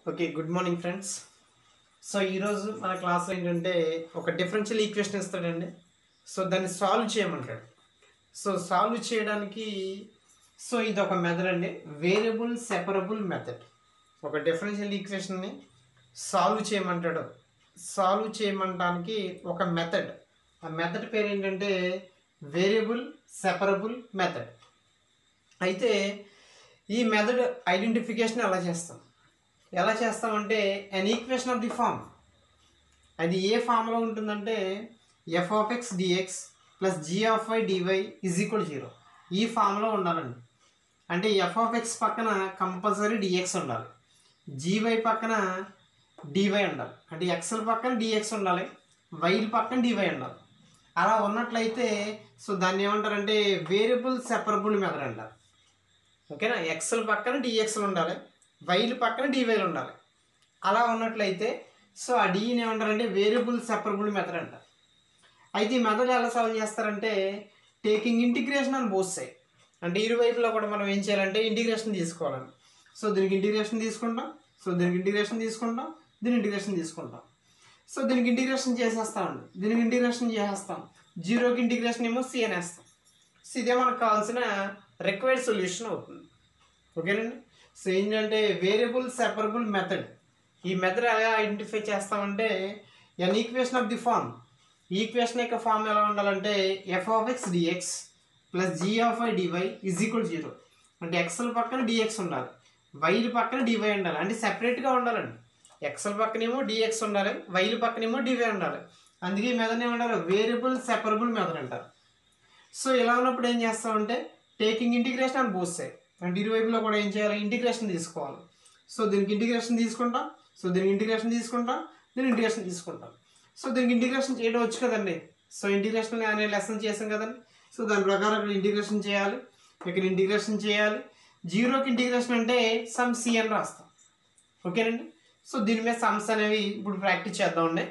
okay good morning friends so ఈరోజు మన క్లాస్లో ఏంటంటే ఒక డిఫరెన్షియల్ ఈక్వేషన్ ఇస్తాడండి సో దాన్ని సాల్వ్ చేయమంటాడు సో సాల్వ్ చేయడానికి సో ఇది ఒక మెథడ్ అండి వేరియబుల్ సెపరబుల్ మెథడ్ ఒక డిఫరెన్షియల్ ఈక్వేషన్ని సాల్వ్ చేయమంటాడు సాల్వ్ చేయమంటానికి ఒక మెథడ్ ఆ మెథడ్ పేరు ఏంటంటే వేరియబుల్ సెపరబుల్ మెథడ్ అయితే ఈ మెథడ్ ఐడెంటిఫికేషన్ ఎలా చేస్తాం ఎలా చేస్తామంటే an equation of the form అది ఏ ఫామ్లో ఉంటుందంటే f of x dx plus g of y dy is equal zero ఈ ఫామ్లో ఉండాలండి అంటే ఎఫ్ ఆఫ్ ఎక్స్ పక్కన కంపల్సరీ డిఎక్స్ ఉండాలి జీవై పక్కన డివై ఉండాలి అంటే ఎక్స్ఎల్ పక్కన డిఎక్స్ ఉండాలి వైల్ పక్కన డివై ఉండాలి అలా ఉన్నట్లయితే సో దాన్ని ఏమంటారంటే వేరియబుల్ సెపరబుల్ మెథడ్ అంటారు ఓకేనా ఎక్స్ఎల్ పక్కన డిఎక్స్లు ఉండాలి వైల్ పక్కన డివైలు ఉండాలి అలా ఉన్నట్లయితే సో ఆ డీని ఏమంటారంటే వేరియబుల్ సెపరబుల్ మెథడ్ అంటారు అయితే ఈ మెథడ్ ఎలా సాల్వ్ చేస్తారంటే టేకింగ్ ఇంటిగ్రేషన్ అని బోత్ సైడ్ అంటే ఇరువైపులో కూడా మనం ఏం చేయాలంటే ఇంటిగ్రేషన్ తీసుకోవాలండి సో దీనికి ఇంటిగ్రేషన్ తీసుకుంటాం సో దీనికి ఇంటిగ్రేషన్ తీసుకుంటాం దీని ఇంటిగ్రేషన్ తీసుకుంటాం సో దీనికి ఇంటిగ్రేషన్ చేసేస్తామండి దీనికి ఇంటిగ్రేషన్ చేసేస్తాం జీరోకి ఇంటిగ్రేషన్ ఏమో సి అనేస్తాం సో ఇదే మనకు కావాల్సిన రిక్వైర్డ్ సొల్యూషన్ అవుతుంది ఓకేనండి సో ఏంటంటే వేరియబుల్ సెపరబుల్ మెథడ్ ఈ మెథడ్ ఎలా ఐడెంటిఫై చేస్తామంటే an equation of the form equation యొక్క ఫామ్ ఎలా ఉండాలంటే f of x dx plus g of y dy is equal zero అంటే ఎక్స్ఎల్ పక్కన డిఎక్స్ ఉండాలి వైల్ పక్కన డివై ఉండాలి అంటే సెపరేట్గా ఉండాలండి ఎక్స్ఎల్ పక్కనేమో డిఎక్స్ ఉండాలి వైల్ పక్కనేమో డివై ఉండాలి అందుకే ఈ మెథడ్ ఏమంటారు వేరియబుల్ సెపరబుల్ మెథడ్ అంటారు సో ఇలా ఉన్నప్పుడు ఏం చేస్తామంటే టేకింగ్ ఇంటిగ్రేషన్ అని బోత్ సైడ్ అంటే ఇరువైపులో కూడా ఏం చేయాలి ఇంటిగ్రేషన్ తీసుకోవాలి సో దీనికి ఇంటిగ్రేషన్ తీసుకుంటాం సో దీనికి ఇంటిగ్రేషన్ తీసుకుంటాం దీనికి ఇంటిగ్రేషన్ తీసుకుంటాం సో దీనికి ఇంటిగ్రేషన్ చేయడం వచ్చు కదండి సో ఇంటిగ్రేషన్ అనే లెసన్ చేసాం కదండి సో దాని ప్రకారం ఇక్కడ ఇంటిగ్రేషన్ చేయాలి ఇక్కడ ఇంటిగ్రేషన్ చేయాలి జీరోకి ఇంటిగ్రేషన్ అంటే సమ్ సి అని రాస్తాం ఓకేనండి సో దీని మీద సమ్స్ అనేవి ఇప్పుడు ప్రాక్టీస్ చేద్దామండి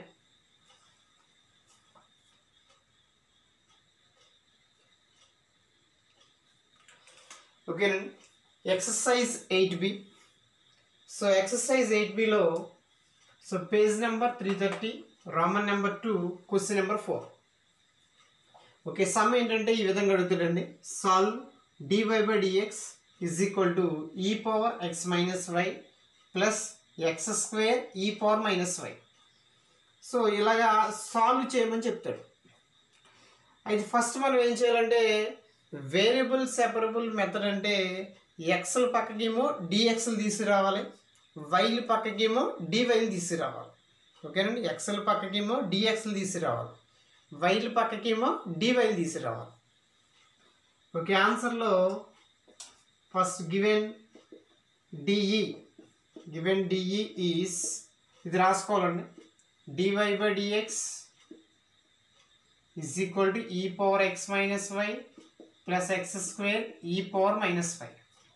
ఓకేనండి exercise eight b so exercise eight బిలో so page number three thirty Raman number two question number four okay sum ఏంటంటే ఈ విధంగా అడుగుతాడండి solve dy by dx is equal to e power x minus y plus x square e power minus y so ఇలాగా solve చేయమని చెప్తాడు అయితే first మనం ఏం చేయాలంటే వేరియబుల్ సెపరబుల్ మెథడ్ అంటే ఎక్స్ల పక్కకేమో డిఎక్స్లు తీసుకురావాలి వైల్ పక్కకేమో డివైలు తీసుకురావాలి ఓకేనండి ఎక్స్ల పక్కకేమో డిఎక్స్లు తీసుకురావాలి వైల్ పక్కకేమో డివైలు తీసుకురావాలి ఓకే ఆన్సర్లో first given DE given DE is ఇది రాసుకోవాలండి dy by dx is equal to e power x minus y plus x square e power minus y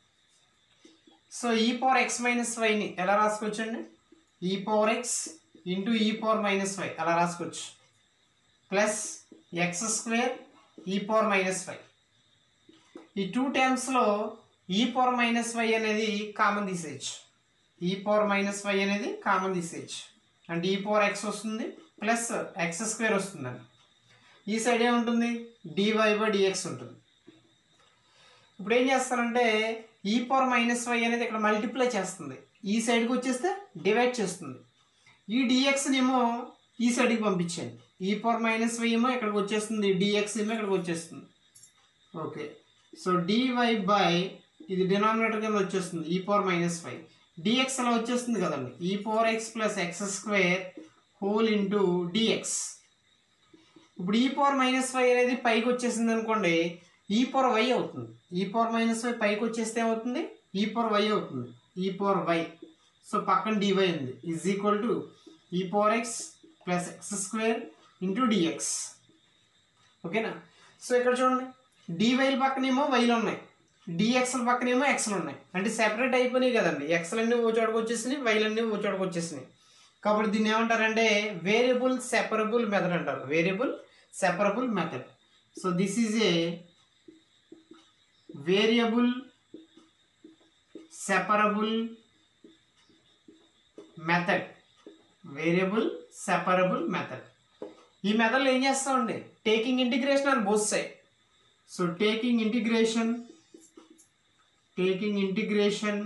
so e power x minus వైని ఎలా రాసుకోవచ్చు అండి e power x into e power minus y అలా రాసుకోవచ్చు plus x square e power minus y ఈ two టైమ్స్లో e power minus y అనేది common తీసేయచ్చు ఈ పవర్ మైనస్ వై అనేది కామన్ తీసేయచ్చు అంటే ఈ పవర్ ఎక్స్ వస్తుంది ప్లస్ ఎక్స్ స్క్వేర్ వస్తుందండి ఈ సైడ్ ఏముంటుంది డివై బై డిఎక్స్ ఉంటుంది ఇప్పుడు ఏం చేస్తారంటే ఈ పవర్ మైనస్ వై అనేది ఇక్కడ మల్టిప్లై చేస్తుంది ఈ సైడ్కి వచ్చేస్తే డివైడ్ చేస్తుంది ఈ డిఎక్స్ని ఏమో ఈ సైడ్కి పంపించండి ఈ పవర్ మైనస్ వై ఏమో ఇక్కడికి వచ్చేస్తుంది డిఎక్స్ ఏమో ఇక్కడికి వచ్చేస్తుంది ఓకే సో డివై బై ఇది డినామినేటర్ కింద వచ్చేస్తుంది ఈ పవర్ మైనస్ ఫైవ్ డిఎక్స్ అలా వచ్చేస్తుంది కదండి e power x plus x square whole into dx ఇప్పుడు ఈ పవర్ మైనస్ ఫైవ్ అనేది పైకి వచ్చేసింది అనుకోండి ఈ పవర్ వై అవుతుంది ఈ పవర్ మైనస్ ఫైవ్ పైకి వచ్చేస్తే ఏమవుతుంది ఈ పవర్ వై అవుతుంది ఈ పవర్ వై సో పక్కన డివై ఉంది is equal to e power x plus x square into dx ఓకేనా సో ఇక్కడ చూడండి డివైల పక్కనేమో వైలు ఉన్నాయి డిఎక్స్ల పక్కనేమో ఎక్స్లు ఉన్నాయి అంటే సెపరేట్ అయిపోయినాయి కదండి ఎక్స్లు అన్నీ ఓ చోటకు వచ్చేసినాయి వైలు అన్నీ ఓ చోటకు వచ్చేసినాయి కాబట్టి దీన్ని ఏమంటారంటే వేరియబుల్ సెపరబుల్ మెథడ్ అంటారు variable separable method so this is a variable separable method variable separable method ఈ మెథడ్లో ఏం చేస్తామండి టేకింగ్ ఇంటిగ్రేషన్ అని both side so taking integration taking integration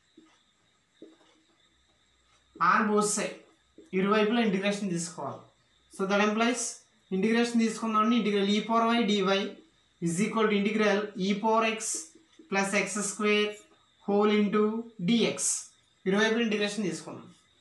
on both side ఇరువైపులా ఇంటిగ్రేషన్ తీసుకోవాలి సో దట్ ఎంప్లాయిస్ ఇంటిగ్రేషన్ తీసుకుందాం integral e power y dy is equal to integral e power x plus x square whole into dx ఇరువైపుల integration తీసుకున్నాం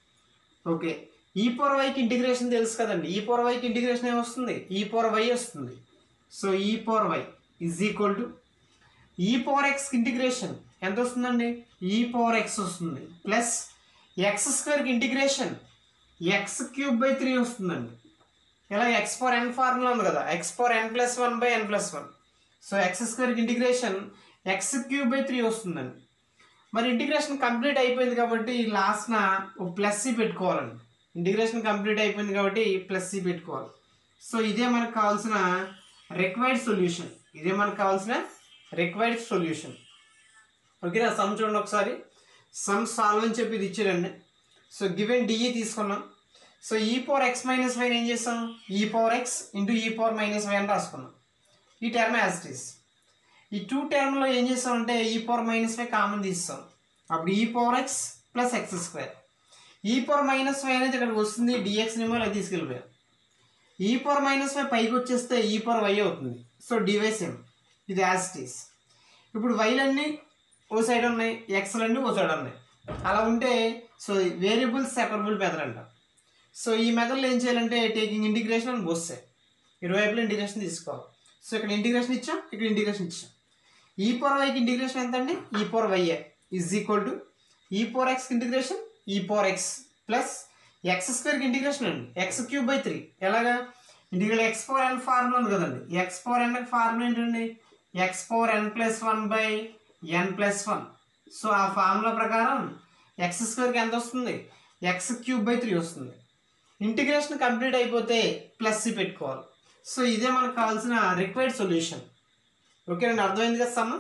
okay e power వైకి integration తెలుసు కదండి e power వైకి integration ఏమొస్తుంది e power y వస్తుంది so e power y is equal to e power x integration ఎంత వస్తుందండి ఈ పవర్ ఎక్స్ వస్తుంది ప్లస్ ఎక్స్ స్క్వేర్కి integration x cube by three వస్తుందండి ఇలా ఎక్స్ పవర్ ఎన్ ఫార్ములా ఉంది కదా x power n plus one by n plus one so x స్క్వేర్కి integration x cube by three వస్తుందండి మరి ఇంటిగ్రేషన్ కంప్లీట్ అయిపోయింది కాబట్టి లాస్ట్న ఒక ప్లస్ సి పెట్టుకోవాలండి ఇంటిగ్రేషన్ కంప్లీట్ అయిపోయింది కాబట్టి ప్లస్ సి పెట్టుకోవాలి సో ఇదే మనకు కావాల్సిన రిక్వైర్డ్ సొల్యూషన్ ఇదే మనకు కావాల్సిన రిక్వైర్డ్ సొల్యూషన్ ఓకేనా సమ్ చూడండి ఒకసారి సమ్ సాల్వ్ అని చెప్పి ఇది ఇచ్చారండి సో గివెన్ డిఈ తీసుకున్నాం so e power x minus y ఏం చేస్తాం e power x into e power minus y అని రాసుకున్నాం ఈ టర్మ్ యాజ్ ఇట్ ఈస్ ఈ టూ టర్మ్లో ఏం చేస్తామంటే ఈ పవర్ మైనస్ వై కామన్ తీస్తాం అప్పుడు e power x plus x square e power minus y అనేది ఇక్కడికి వస్తుంది డిఎక్స్ నిమో ఇలా తీసుకెళ్ళిపోయాం ఈ పవర్ మైనస్ వై పైకి వచ్చేస్తే ఈ పవర్ వై అవుతుంది సో డివై సేమ్ ఇది యాజ్ ఇట్ ఈస్ ఇప్పుడు వైలన్నీ ఓ సైడ్ ఉన్నాయి ఎక్స్లన్నీ ఓ సైడ్ ఉన్నాయి అలా ఉంటే సో వేరియబుల్ సెపరబుల్ మెథడ్ అంట సో ఈ మెథడ్లో ఏం చేయాలంటే టేకింగ్ ఇంటిగ్రేషన్ అని వస్తాయి ఇరువైపులో ఇంటిగ్రేషన్ తీసుకోవాలి సో ఇక్కడ ఇంటిగ్రేషన్ ఇచ్చాం ఇక్కడ ఇంటిగ్రేషన్ ఇచ్చాం ఈ పవర్ వైకి ఇంటిగ్రేషన్ ఎంత అండి e power y is equal to e power x integration e power x plus x స్క్వేర్కి ఇంటిగ్రేషన్ అండి ఎక్స్ క్యూబ్ బై త్రీ ఎలాగా integral x power n formula ఉంది కదండి ఎక్స్ పవర్ ఎన్ ఫార్ములా ఏంటండి x power n plus one by n plus one so ఆ formula ప్రకారం x స్క్వేర్కి ఎంత వస్తుంది ఎక్స్ క్యూబ్ బై త్రీ వస్తుంది ఇంటిగ్రేషన్ కంప్లీట్ అయిపోతే ప్లస్ సి పెట్టుకోవాలి సో ఇదే మనకు కావాల్సిన రిక్వైర్డ్ సొల్యూషన్ ఓకేనండి అర్థమైంది కదా సమ్మ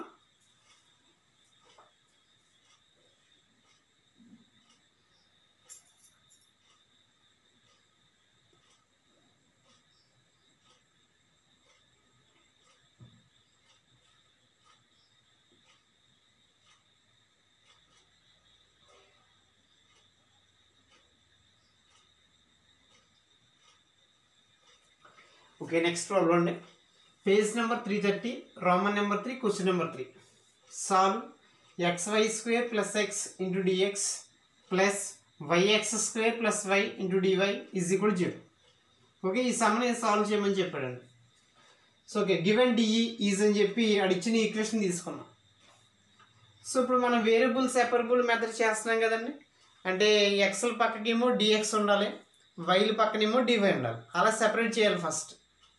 ఓకే నెక్స్ట్ ప్రాబ్లం అండి page number three thirty roman number three question number three solve x y square plus x into dx plus y x square plus y into dy is equal zero okay ఈ సమ్ని solve చేయమని చెప్పాడండి so okay given DE is అని చెప్పి అడిచ్చిన equation తీసుకున్నాం so ఇప్పుడు మనం variable separable method చేస్తున్నాం కదండి అంటే ఎక్స్ల పక్కకేమో డిఎక్స్ ఉండాలి వైల పక్కనేమో డివై ఉండాలి అలా సెపరేట్ చేయాలి ఫస్ట్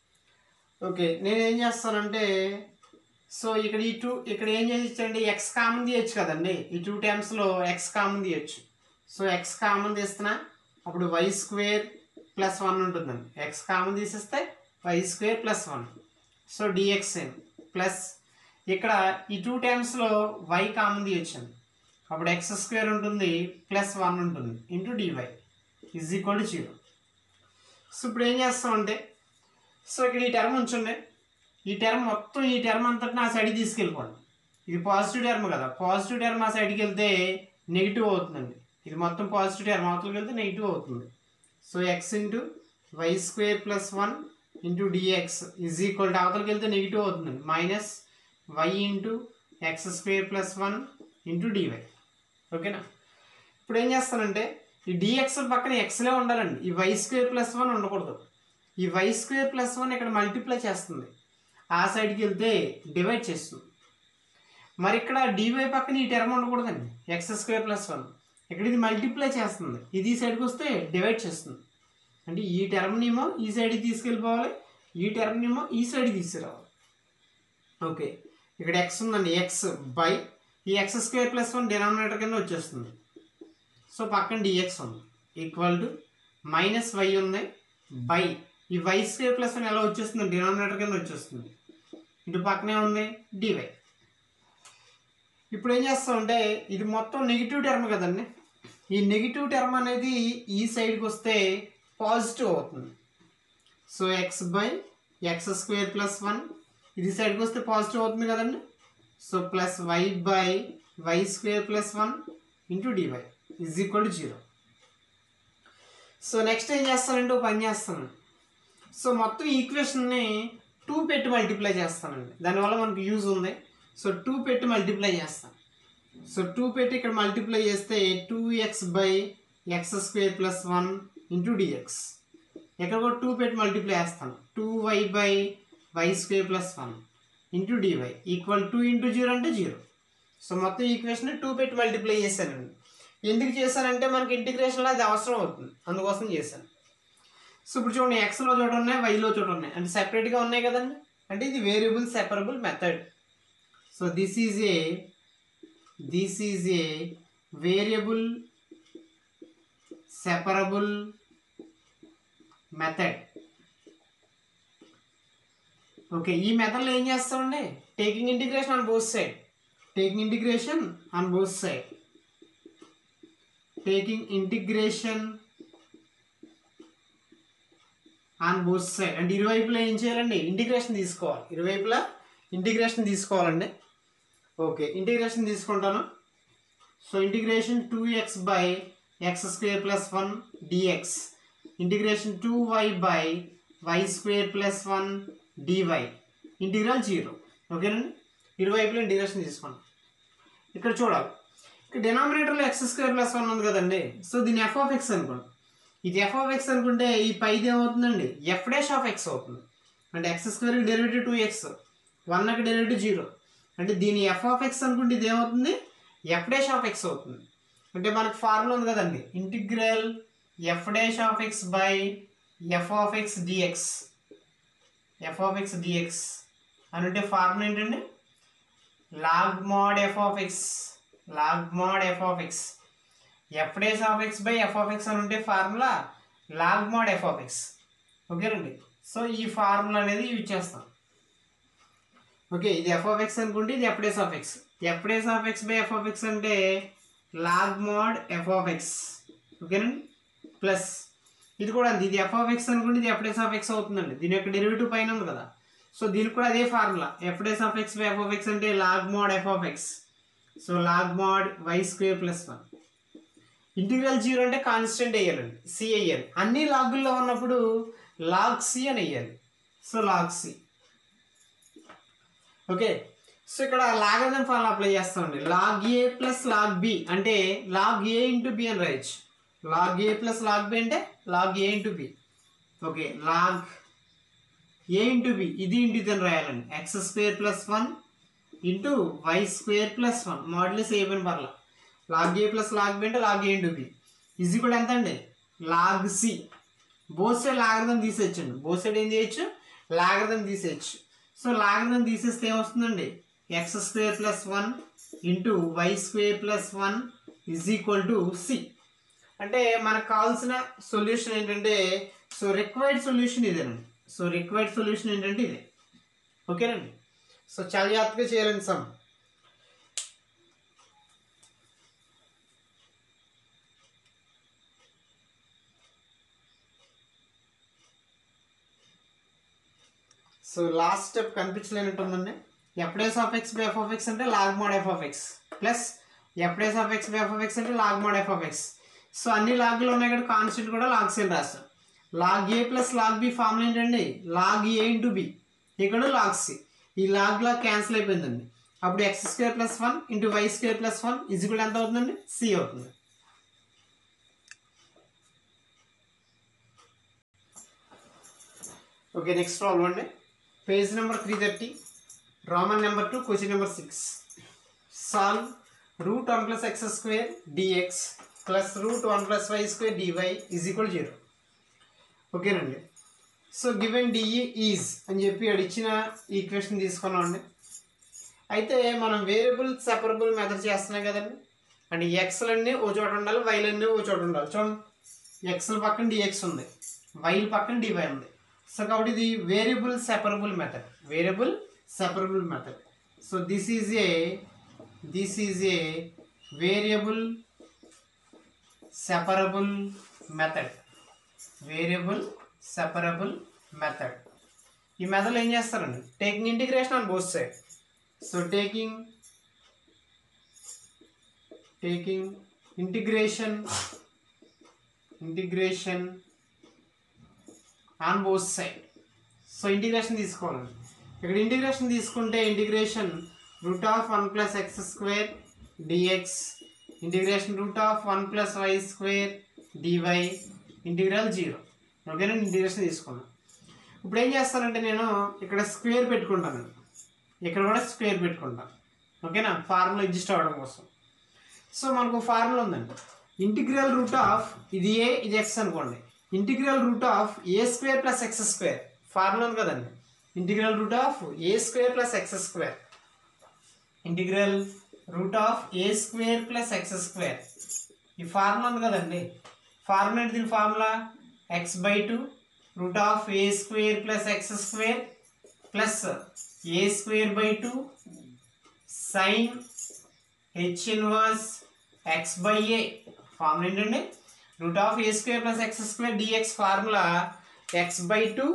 ఓకే నేను ఏం చేస్తానంటే సో ఇక్కడ ఈ టూ ఇక్కడ ఏం చేయొచ్చండి ఎక్స్ కామన్ తీయచ్చు కదండి ఈ టూ టైమ్స్లో ఎక్స్ కామన్ తీయచ్చు సో ఎక్స్ కామన్ తీస్తున్నా అప్పుడు వై స్క్వేర్ ప్లస్ వన్ ఉంటుందండి ఎక్స్ కామన్ తీసేస్తే y square plus one so dx plus ఇక్కడ ఈ టూ టైమ్స్లో వై కామన్ తీయొచ్చండి అప్పుడు ఎక్స్ స్క్వేర్ ఉంటుంది ప్లస్ వన్ ఉంటుంది into dy is equal to zero so ఇప్పుడు ఏం చేస్తామంటే సో ఇక్కడ ఈ టర్మ్ ఉంచండి ఈ టర్మ్ మొత్తం ఈ టర్మ్ అంతటి నా సైడ్కి తీసుకెళ్ళిపోండి ఇది పాజిటివ్ టర్మ్ కదా పాజిటివ్ టర్మ్ ఆ సైడ్కి వెళ్తే నెగిటివ్ అవుతుందండి ఇది మొత్తం పాజిటివ్ టర్మ్ అవతలకి వెళ్తే నెగిటివ్ అవుతుంది so x into y square plus one into dx is equal to అవతలకి వెళ్తే నెగిటివ్ అవుతుందండి minus y into x square plus one into dy ఓకేనా ఇప్పుడు ఏం చేస్తానంటే ఈ డిఎక్స్ పక్కన ఎక్స్లే ఉండాలండి ఈ వై స్క్వేర్ ప్లస్ వన్ ఉండకూడదు ఈ వై స్క్వేర్ ప్లస్ వన్ ఇక్కడ మల్టిప్లై చేస్తుంది ఆ సైడ్కి వెళ్తే డివైడ్ చేస్తుంది మరి ఇక్కడ డివై పక్కన ఈ టర్మ్ ఉండకూడదండి ఎక్స్ స్క్వేర్ ప్లస్ వన్ ఇక్కడ ఇది మల్టిప్లై చేస్తుంది ఇది ఈ సైడ్కి వస్తే డివైడ్ చేస్తుంది అంటే ఈ టర్మ్నేమో ఈ సైడ్కి తీసుకెళ్ళిపోవాలి ఈ టర్మ్నేమో ఈ సైడ్కి తీసుకురావాలి ఓకే ఇక్కడ ఎక్స్ ఉందండి ఎక్స్ బై ఈ x square plus one denominator కింద వచ్చేస్తుంది సో పక్కన డిఎక్స్ ఉంది ఈక్వల్ టు మైనస్ వై ఉంది బై ఈ వై స్క్వేర్ ప్లస్ వన్ ఎలా వచ్చేస్తుంది డినామినేటర్ కింద వచ్చేస్తుంది ఇటు పక్కనే ఉంది డివై ఇప్పుడు ఏం చేస్తామంటే ఇది మొత్తం నెగిటివ్ టర్మ్ కదండి ఈ నెగిటివ్ టర్మ్ అనేది ఈ సైడ్కి వస్తే పాజిటివ్ అవుతుంది so x by x square plus one ఇది సైడ్కి వస్తే పాజిటివ్ అవుతుంది కదండి so plus y by y square plus one into dy is equal to zero so next ఏం చేస్తానంటే ఒక పని చేస్తాను సో మొత్తం ఈక్వేషన్ని టూ పెట్టి మల్టిప్లై చేస్తానండి దానివల్ల మనకు యూజ్ ఉంది సో టూ పెట్టి మల్టిప్లై చేస్తాను సో టూ పెట్టి ఇక్కడ మల్టిప్లై చేస్తే two x by x square plus one into dx ఇక్కడ కూడా టూ పెట్టి మల్టిప్లై చేస్తాను two y by y square plus one into dy equal two into zero అంటే జీరో సో మొత్తం ఈక్వేషన్ టూ పెట్టి మల్టిప్లై చేశానండి ఎందుకు చేశానంటే మనకి ఇంటిగ్రేషన్లో అది అవసరం అవుతుంది అందుకోసం చేశాను సో ఇప్పుడు చూడండి ఎక్స్లో చోట ఉన్నాయి వైలో చోట ఉన్నాయి అంటే సెపరేట్గా ఉన్నాయి కదండి అంటే ఇది variable separable method so this is a this is a variable separable method okay ఈ మెథడ్లో ఏం చేస్తామండి taking integration on both side taking integration on both side taking integration on both side అంటే ఇరువైపులా ఏం చేయాలండి ఇంటిగ్రేషన్ తీసుకోవాలి ఇరువైపులా ఇంటిగ్రేషన్ తీసుకోవాలండి ఓకే ఇంటిగ్రేషన్ తీసుకుంటాను so integration two x by x square plus one dx integration two y by y square plus one dy integral zero ఓకేనండి ఇరువైపులా ఇంటిగ్రేషన్ తీసుకోండి ఇక్కడ చూడాలి ఇక్కడ డినామినేటర్లో ఎక్స్ స్క్వేర్ ప్లస్ వన్ ఉంది కదండి సో దీన్ని ఎఫ్ ఆఫ్ ఎక్స్ అనుకోండి ఇది ఎఫ్ ఆఫ్ ఎక్స్ అనుకుంటే ఈ పైది ఏమవుతుందండి ఎఫ్ డాష్ ఆఫ్ ఎక్స్ అవుతుంది అంటే ఎక్స్ స్క్వేర్కి డెరివేటివ్ టూ ఎక్స్ వన్కి డెరివేటివ్ జీరో అంటే దీని ఎఫ్ ఆఫ్ ఎక్స్ అనుకుంటే ఇది ఏమవుతుంది ఎఫ్ డాష్ ఆఫ్ ఎక్స్ అవుతుంది అంటే మనకు ఫార్ములా ఉంది కదండి integral f dash of x by f of x dx f of x dx అని అంటే ఫార్ములా ఏంటండి log mod f of x log mod f of x f dash of x by f of x అని ఉంటే formula log mod f of x ఓకేనండి so ఈ formula అనేది use చేస్తాం okay ఇది ఎఫ్ ఆఫ్ ఎక్స్ అనుకుంటే ఇది f dash of x f dash of x by f of x అంటే log mod f of x ఓకేనండి ప్లస్ ఇది కూడా అంతే ఇది ఎఫ్ ఆఫ్ ఎక్స్ అనుకుంటే ఇది ఎఫ్ డేస్ ఆఫ్ ఎక్స్ అవుతుందండి దీని యొక్క డెరివేటివ్ పైన ఉంది కదా సో దీనికి కూడా అదే formula f dash of x by f of x అంటే log mod f of x so log mod y square plus one integral zero అంటే కాన్స్టెంట్ వేయాలండి సి వేయాలి అన్ని లాగుల్లో ఉన్నప్పుడు లాగ్ సి అని వేయాలి so log c okay so ఇక్కడ లాగదని ఫార్ములా అప్లై చేస్తామండి log a plus log b అంటే లాగ్ ఏ ఇంటూ బి అని రాయొచ్చు log a plus log b అంటే log a into b okay log a into b ఇది ఇంటూ ఇది అని రాయాలండి x square plus one into y square plus one modulus ఏ పని పర్లా log a plus log b అంటే లాగ్ ఏ ఇంటూ బి ఇది కూడా ఎంత అండి లాగ్ సి బోత్ సైడ్ లాగరదని తీసేయచ్చండి బోత్ సైడ్ ఏం చేయొచ్చు లాగరదని తీసేయచ్చు సో లాగరదని తీసేస్తే ఏమొస్తుందండి x square plus one into y square plus one is equal to c అంటే మనకు కావాల్సిన సొల్యూషన్ ఏంటంటే సో రిక్వైర్డ్ సొల్యూషన్ ఇదేనండి సో రిక్వైర్డ్ సొల్యూషన్ ఏంటంటే ఇదే ఓకేనండి సో చాలా జాగ్రత్తగా చేయాలండి సమ్ సో లాస్ట్ స్టెప్ కనిపించలేనట్టుందండి f dash of x by f of x అంటే log mod f of x plus f dash of x by f of x అంటే log mod f of x so అన్ని లాగ్లు ఉన్నాయి కదా కాన్స్టెంట్ కూడా log same రాస్తాం log a plus log b formula ఏంటండి log a into B ఇక్కడ log c ఈ లాగ్ లాగ్ క్యాన్సిల్ అయిపోయిందండి అప్పుడు x square plus one into y square plus one ఇది కూడా ఎంత అవుతుందండి సి అవుతుంది ఓకే నెక్స్ట్ ప్రాబ్లం అండి page number three thirty Raman number two question number six solve root one plus x square dx plus root one plus y square dy is equal zero ఓకేనండి so given DE is అని చెప్పి అక్కడ ఇచ్చిన equation తీసుకున్నామండి అయితే మనం variable separable method చేస్తున్నాం కదండి అంటే ఎక్స్లన్నీ ఓ చోట ఉండాలి వైలన్నీ ఓ చోట ఉండాలి చూడండి ఎక్స్ల పక్కన డిఎక్స్ ఉంది వైల్ పక్కన డివై ఉంది సో కాబట్టి ఇది variable separable method variable separable method so this is a this is a variable separable method variable separable method ఈ మెథడ్లో ఏం చేస్తారండి టేకింగ్ ఇంటిగ్రేషన్ అని both side so taking taking integration integration on both side so integration తీసుకోవాలండి ఇక్కడ integration తీసుకుంటే integration root of one plus x square dx integration root of one plus y square dy integral zero ఓకేనా integration తీసుకున్నాను ఇప్పుడు ఏం చేస్తానంటే నేను ఇక్కడ స్క్వేర్ పెట్టుకుంటాను ఇక్కడ కూడా స్క్వేర్ పెట్టుకుంటాను ఓకేనా ఫార్ములా ఎగ్జిస్ట్ అవ్వడం కోసం సో మనకు ఫార్ములా ఉందండి ఇంటిగ్రల్ రూట్ ఆఫ్ ఇది ఏ ఇది ఎక్స్ అనుకోండి integral root of a square plus x square formula ఉంది కదండి integral root of a square plus x square integral root of a square plus x square ఈ formula ఉంది కదండి formula ఏంటి దీని formula x by two root of a square plus x square plus a square by two sine h inverse x by a formula ఏంటండి root of a square plus x square dx formula x by two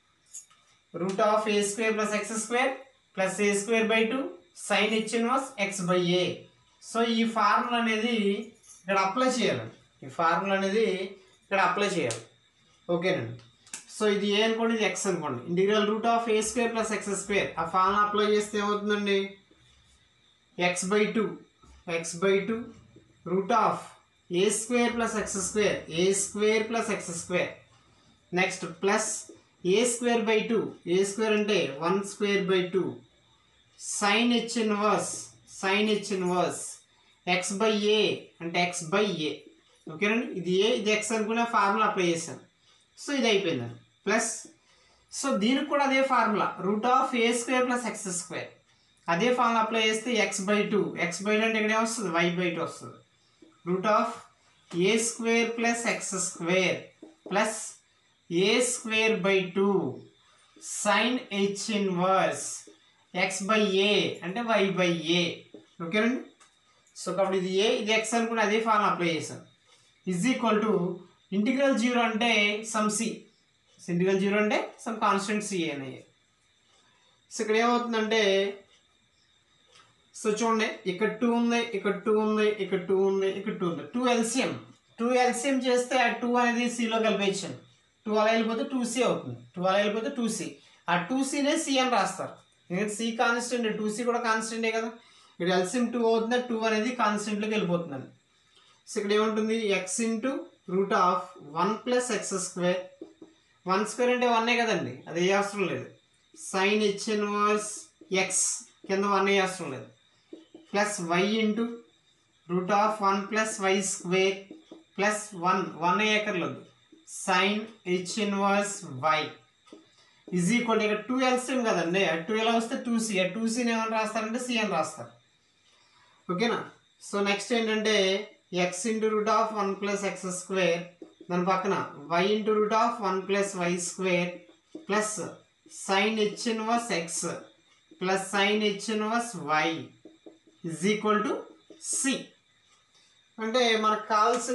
root of a square plus x square plus a square by two sine h inverse x by a so ఈ formula అనేది ఇక్కడ apply చేయాలి ఈ formula అనేది ఇక్కడ apply చేయాలి ఓకేనండి so ఇది ఏ అనుకోండి ఇది ఎక్స్ అనుకోండి integral root of a square plus x square ఆ ఫార్ములా అప్లై చేస్తే ఏమవుతుందండి x by two x by two root of a square plus x square a square plus x square next plus a square by two a square అంటే one square by two sine h inverse sine h inverse x by a అంటే x by ఏ ఓకేనండి ఇది ఏ ఇది X అనుకునే formula apply చేశాను so ఇది అయిపోయిందండి plus so దీనికి కూడా అదే formula root of a square plus x square అదే ఫార్ములా అప్లై చేస్తే x by two x by two అంటే ఇక్కడ వస్తుంది వై బై టూ వస్తుంది root of a square plus x square plus a square by two sine h inverse x by a అంటే y by ఏ ఓకేనండి so కాబట్టి ఇది ఏ ఇది ఎక్స్ అనుకుంటే అదే ఫార్మ్ అప్లై చేశాను is equal to integral zero అంటే సమ్ సి ఇంటిగ్రల్ జీరో అంటే సమ్ కాన్స్టెంట్ సి అని సో ఇక్కడ ఏమవుతుందంటే సో చూడండి ఇక్కడ టూ ఉంది ఇక్కడ టూ ఉంది ఇక్కడ టూ ఉంది ఇక్కడ టూ ఉంది టూ ఎల్సిఎం టూ ఎల్సిఎం చేస్తే ఆ టూ అనేది సిలో కలిపేయచ్చాను టూ అలా వెళ్ళిపోతే టూ సి అవుతుంది టూ అలా వెళ్ళిపోతే టూ సి ఆ టూ సినే సి అని రాస్తారు ఎందుకంటే సి కాన్స్టెంట్ టూ సి కూడా కాన్స్టెంటే కదా ఇక్కడ ఎల్సిఎం టూ అవుతుంది టూ అనేది కాన్స్టెంట్లోకి వెళ్ళిపోతుందండి సో ఇక్కడ ఏముంటుంది x into root of one plus x square one square అంటే వన్నే కదండి అది ఏ అవసరం లేదు సైన్ హెచ్ ఇన్వర్స్ ఎక్స్ కింద వన్ ఏ అవసరం లేదు plus y into root of one plus y square plus one one ఏకర్లేదు sine h inverse y is equal ఇక్కడ టూ ఎల్సిఎం కదండి ఆ టూ ఎలా వస్తే టూ సి ఆ టూ సీని ఏమని రాస్తారంటే సి అని రాస్తారు ఓకేనా సో నెక్స్ట్ ఏంటంటే x into root of one plus x square దాని పక్కన y into root of one plus y square plus sine h inverse x plus sine h inverse y is equal to c అంటే మనకు కావాల్సిన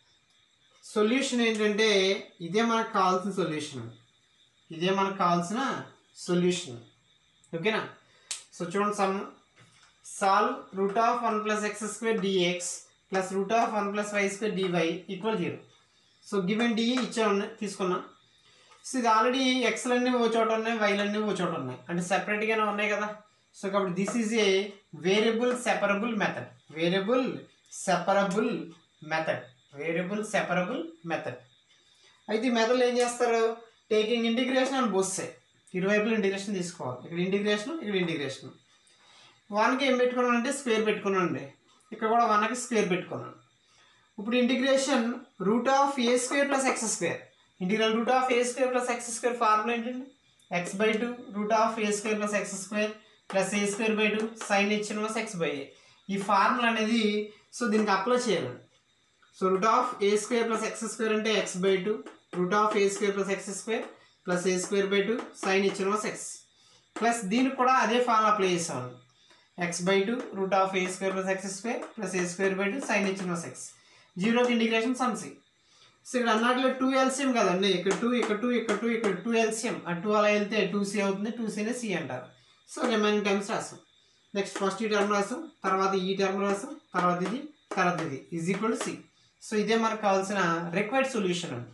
solution ఏంటంటే ఇదే మనకు కావాల్సిన solution ఇదే మనకు కావాల్సిన సొల్యూషన్ ఓకేనా సో చూడండి some solve root of one plus x square dx plus root of one plus y square dy equal zero so given d ఇచ్చాను తీసుకున్నా సో ఇది ఆల్రెడీ ఎక్స్లన్నీ ఓ చోట ఉన్నాయి వైలన్నీ ఓ చోట ఉన్నాయి అంటే సెపరేట్గానే ఉన్నాయి కదా సో కాబట్టి this is a variable separable method variable separable method variable separable method అయితే ఈ మెథడ్లో ఏం చేస్తారు టేకింగ్ ఇంటిగ్రేషన్ అని బోస్తే ఇరువైపులు ఇంటిగ్రేషన్ తీసుకోవాలి ఇక్కడ ఇంటిగ్రేషన్ ఇక్కడ ఇంటిగ్రేషన్ వన్కి ఏం పెట్టుకున్నాను అంటే స్క్వేర్ పెట్టుకున్నాను ఇక్కడ కూడా వన్కి స్క్వేర్ పెట్టుకున్నాను ఇప్పుడు integration root of a square plus x square integral root of a square plus x square formula ఏంటండి x by two root of a square plus x square plus a square by two sine h inverse x by a ఈ formula అనేది so దీనికి apply చేయాలండి so root of a square plus x square అంటే x by two root of a square plus x square plus a square by two sine h inverse x plus దీనికి కూడా అదే formula apply చేసామండి x by two root of a square plus x square plus a square by two sine h inverse x జీరోకి integration some c so ఇక్కడ అన్నట్లో two LCM కదండి ఇక్కడ two ఇక్కడ టూ ఇక్కడ టూ ఇక్కడ టూ ఎల్సిఎం ఆ టూ అలా వెళ్తే టూ సి అవుతుంది టూ సీనే సి అంటారు సో రిమైనింగ్ టైమ్స్ రాస్తాం నెక్స్ట్ ఫస్ట్ ఈ టర్మ్ రాస్తాం తర్వాత ఈ టర్మ్ రాస్తాం తర్వాత ఇది తర్వాత ఇది is equal to c so ఇదే మనకు కావాల్సిన రిక్వైర్డ్ సొల్యూషన్ అండి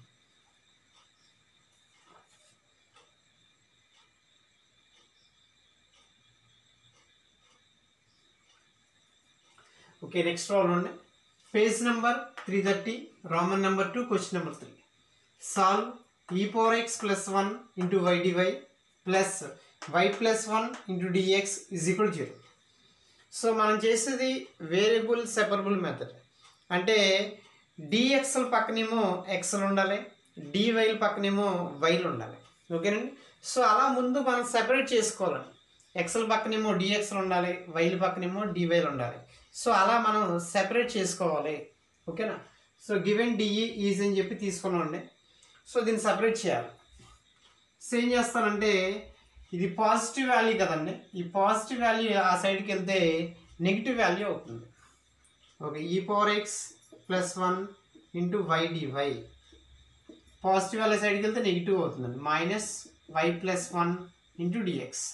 ఓకే నెక్స్ట్ ప్రాబ్లం అండి page number three thirty Raman number two question number three solve e power x plus one into y dy plus y plus one into dx is equal zero so మనం చేసేది variable separable method అంటే డిఎక్స్ల పక్కనేమో ఎక్స్లు ఉండాలి డివైల పక్కనేమో వైలు ఉండాలి ఓకేనండి so అలా ముందు మనం సెపరేట్ చేసుకోవాలండి ఎక్స్ల పక్కనేమో డిఎక్స్లు ఉండాలి వైల పక్కనేమో డివైలు ఉండాలి సో అలా మనం సెపరేట్ చేసుకోవాలి ఓకేనా సో గివెన్ డిఈ ఈజ్ అని చెప్పి తీసుకున్నామండి సో దీన్ని సపరేట్ చేయాలి సో ఏం చేస్తానంటే ఇది పాజిటివ్ వాల్యూ కదండి ఈ పాజిటివ్ వాల్యూ ఆ సైడ్కి వెళ్తే నెగిటివ్ వాల్యూ అవుతుంది okay e power x plus one into y dy positive value సైడ్కి వెళ్తే నెగిటివ్ అవుతుందండి minus y plus one into dx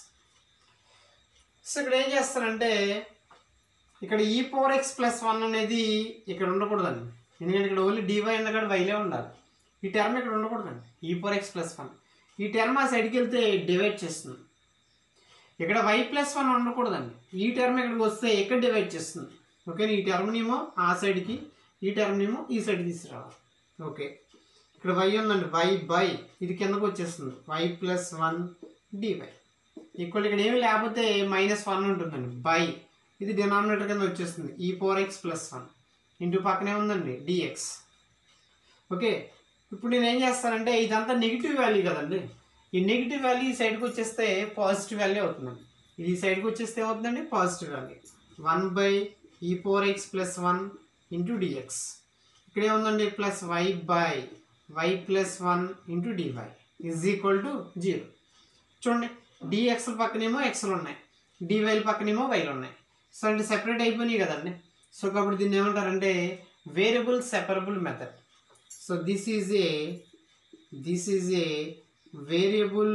so ఇక్కడ ఏం చేస్తానంటే ఇక్కడ ఈ పవర్ ఎక్స్ ప్లస్ వన్ అనేది ఇక్కడ ఉండకూడదండి ఎందుకంటే ఇక్కడ ఓన్లీ డివై అన్న కూడా వైలే ఉండాలి ఈ టర్మ్ ఇక్కడ ఉండకూడదండి ఈ పవర్ ఎక్స్ ప్లస్ వన్ ఈ టర్మ్ ఆ సైడ్కి వెళ్తే డివైడ్ చేస్తుంది ఇక్కడ వై ప్లస్ వన్ ఉండకూడదండి ఈ టర్మ్ ఇక్కడికి వస్తే ఇక్కడ డివైడ్ చేస్తుంది ఓకే ఈ టర్మ్నేమో ఆ సైడ్కి ఈ టర్మ్నేమో ఈ సైడ్ తీసుకురావాలి ఓకే ఇక్కడ వై ఉందండి వై బై ఇది కిందకు వచ్చేస్తుంది y plus one dy equal ఇక్కడ ఏమి లేకపోతే మైనస్ వన్ ఉంటుందండి బై ఇది డినామినేటర్ కింద వచ్చేస్తుంది e four x plus one into పక్కనే ఉందండి డిఎక్స్ ఓకే ఇప్పుడు నేను ఏం చేస్తానంటే ఇదంతా నెగిటివ్ వాల్యూ కదండి ఈ నెగిటివ్ వాల్యూ ఈ సైడ్కి వచ్చేస్తే పాజిటివ్ వాల్యూ అవుతుందండి ఇది ఈ సైడ్కి వచ్చేస్తే ఏమవుతుందండి positive value one by e four x plus one into dx ఇక్కడ ఏముందండి plus y by y plus one into dy is equal to zero చూడండి డిఎక్స్ల పక్కనేమో ఎక్స్లు ఉన్నాయి డివైల పక్కనేమో వైలు ఉన్నాయి సో అంటే సెపరేట్ అయిపోయినాయి కదండి సో కాబట్టి దీన్ని ఏమంటారంటే variable separable method so this is a this is a variable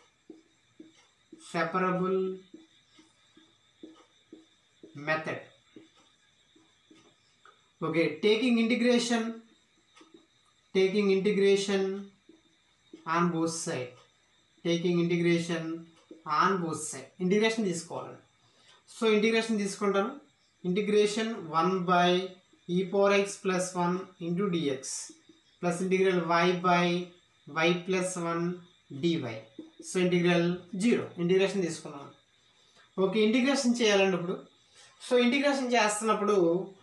separable method okay taking integration taking integration on both side taking integration on both side integration తీసుకోవాలండి సో ఇంటిగ్రేషన్ తీసుకుంటాను integration one by e power x plus one into dx plus integral y by y plus one dy so integral zero integration తీసుకున్నాను okay integration చేయాలండి ఇప్పుడు so integration చేస్తున్నప్పుడు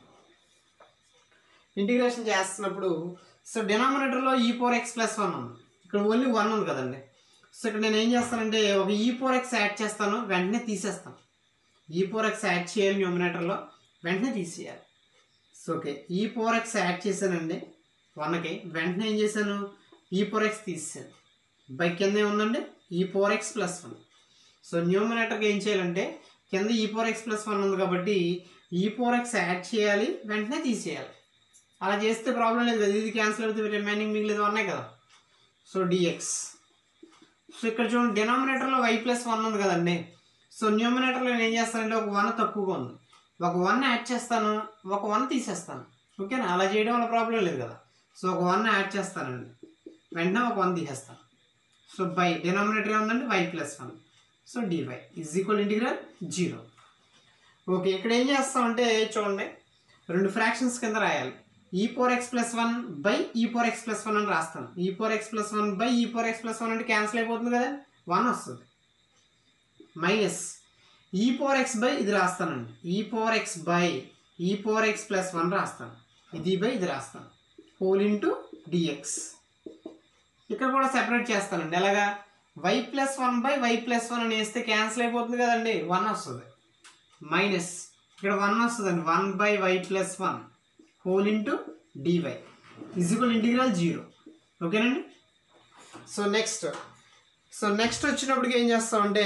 integration చేస్తున్నప్పుడు so డినామినేటర్లో ఈ power x plus one ఉంది ఇక్కడ only one ఉంది కదండి సో ఇక్కడ నేను ఏం చేస్తానంటే ఒక ఈ ఫోర్ ఎక్స్ యాడ్ చేస్తాను వెంటనే తీసేస్తాను ఈ ఫోర్ ఎక్స్ యాడ్ చేయాలి న్యూమినేటర్లో వెంటనే తీసేయాలి so okay e four x add చేశానండి వన్కి వెంటనే ఏం చేశాను ఈ ఫోర్ ఎక్స్ తీసాను బై కింద ఏముందండి e four x plus one so న్యూమినేటర్కి ఏం చేయాలంటే కింద ఈ ఫోర్ ఎక్స్ ప్లస్ వన్ ఉంది కాబట్టి ఈ ఫోర్ ఎక్స్ యాడ్ చేయాలి వెంటనే తీసేయాలి అలా చేస్తే ప్రాబ్లం లేదు కదా ఇది క్యాన్సిల్ అవుతుంది రిమైనింగ్ మిగిలేదు ఉన్నాయి కదా సో డిఎక్స్ సో ఇక్కడ చూడండి డినామినేటర్లో వై ప్లస్ వన్ ఉంది కదండి సో న్యూమినేటర్లో నేను ఏం చేస్తానంటే ఒక వన్ తక్కువగా ఉంది ఒక వన్ యాడ్ చేస్తాను ఒక వన్ తీసేస్తాను ఓకేనా అలా చేయడం వల్ల ప్రాబ్లం లేదు కదా సో ఒక వన్ యాడ్ చేస్తానండి వెంటనే ఒక వన్ తీసేస్తాను సో బై డినామినేటర్ ఏముందండి y plus one so dy is equal integral zero okay ఇక్కడ ఏం చేస్తామంటే చూడండి రెండు ఫ్రాక్షన్స్ కింద రాయాలి e four x plus one by e four x plus one అని రాస్తాను e four x plus one by e four x plus one అంటే క్యాన్సిల్ అయిపోతుంది కదా వన్ వస్తుంది మైనస్ ఈ ఫోర్ ఎక్స్ బై ఇది రాస్తానండి e four x by e four x plus one రాస్తాను ఇది బై ఇది రాస్తాను హోల్ ఇంటూ డిఎక్స్ ఇక్కడ కూడా సెపరేట్ చేస్తానండి ఎలాగా y plus one by y plus one అని వేస్తే క్యాన్సిల్ అయిపోతుంది కదండి వన్ వస్తుంది మైనస్ ఇక్కడ వన్ వస్తుందండి one by y plus one whole into dy equal integral zero ఓకేనండి సో నెక్స్ట్ సో నెక్స్ట్ వచ్చినప్పటికి ఏం చేస్తామంటే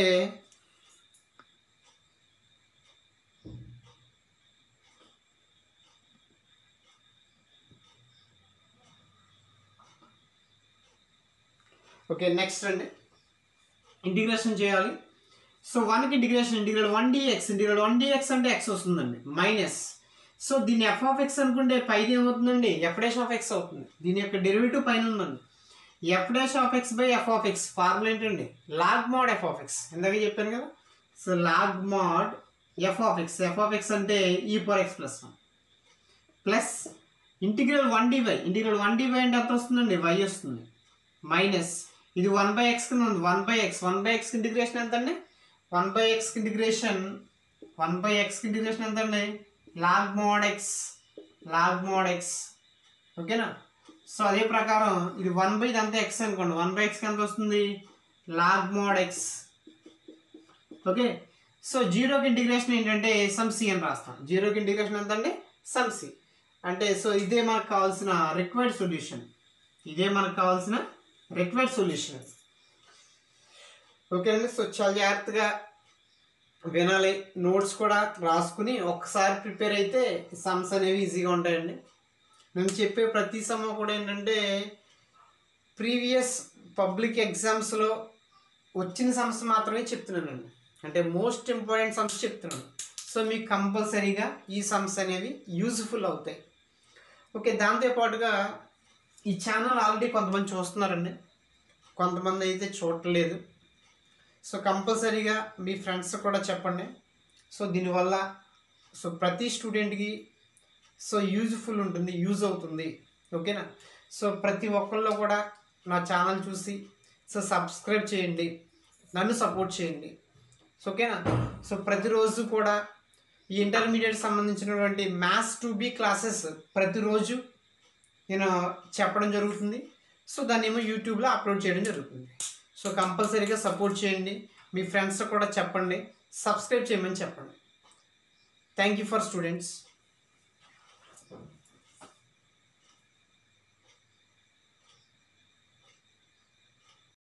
ఓకే నెక్స్ట్ అండి ఇంటిగ్రేషన్ చేయాలి సో వన్కి integration integrate one dx integrate one dx అంటే ఎక్స్ వస్తుందండి మైనస్ సో దీన్ని ఎఫ్ ఆఫ్ ఎక్స్ అనుకుంటే పైది ఏమవుతుందండి ఎఫ్ డాష్ ఆఫ్ ఎక్స్ అవుతుంది దీని యొక్క డెరివేటివ్ పైన ఉందండి f dash of x by f of x formula ఏంటండి log mod f of x ఇందాక చెప్పాను కదా so log mod f of x f of x అంటే e power x plus one plus integral one d y integral one d y అంటే ఎంత వస్తుందండి why వస్తుంది minus ఇది వన్ బై ఎక్స్ కింద ఉంది one by x one by x integration ఎంత అండి one by x integration one by x integration ఎంత అండి log mod x log mod x ఓకేనా సో అదే ప్రకారం ఇది వన్ బై ఇదంతా ఎక్స్ అనుకోండి వన్ బై ఎక్స్కి ఎంత వస్తుంది log mod x okay so జీరోకి ఇంటిగ్రేషన్ ఏంటంటే సమ్ సి అని రాస్తాం జీరోకి ఇంటిగ్రేషన్ ఎంత అండి సమ్ సి అంటే సో ఇదే మనకు కావాల్సిన రిక్వైర్డ్ సొల్యూషన్ ఇదే మనకు కావాల్సిన రిక్వైర్డ్ సొల్యూషన్ ఓకేనండి సో చాలా జాగ్రత్తగా వినాలి నోట్స్ కూడా రాసుకుని ఒక్కసారి ప్రిపేర్ అయితే సమ్స్ అనేవి ఈజీగా ఉంటాయండి నేను చెప్పే ప్రతి సమ్ కూడా ఏంటంటే ప్రీవియస్ పబ్లిక్ ఎగ్జామ్స్లో వచ్చిన సమ్స్ మాత్రమే చెప్తున్నానండి అంటే మోస్ట్ ఇంపార్టెంట్ సమ్స్ చెప్తున్నాను సో మీకు కంపల్సరీగా ఈ సమ్స్ అనేవి యూజ్ఫుల్ అవుతాయి ఓకే దాంతోపాటుగా ఈ ఛానల్ ఆల్రెడీ కొంతమంది చూస్తున్నారండి కొంతమంది అయితే చూడట్లేదు సో కంపల్సరీగా మీ ఫ్రెండ్స్ కూడా చెప్పండి సో దీనివల్ల సో ప్రతి స్టూడెంట్కి సో యూజ్ఫుల్ ఉంటుంది యూజ్ అవుతుంది ఓకేనా సో ప్రతి ఒక్కళ్ళు కూడా నా ఛానల్ చూసి సో సబ్స్క్రైబ్ చేయండి నన్ను సపోర్ట్ చేయండి సో ఓకేనా సో ప్రతిరోజు కూడా ఈ ఇంటర్మీడియట్ సంబంధించినటువంటి మ్యాథ్స్ టు బి క్లాసెస్ ప్రతిరోజు నేను చెప్పడం జరుగుతుంది సో దాన్ని ఏమో యూట్యూబ్లో అప్లోడ్ చేయడం జరుగుతుంది సో కంపల్సరీగా సపోర్ట్ చేయండి మీ ఫ్రెండ్స్ కూడా చెప్పండి సబ్స్క్రైబ్ చేయమని చెప్పండి థ్యాంక్ యూ ఫర్ స్టూడెంట్స్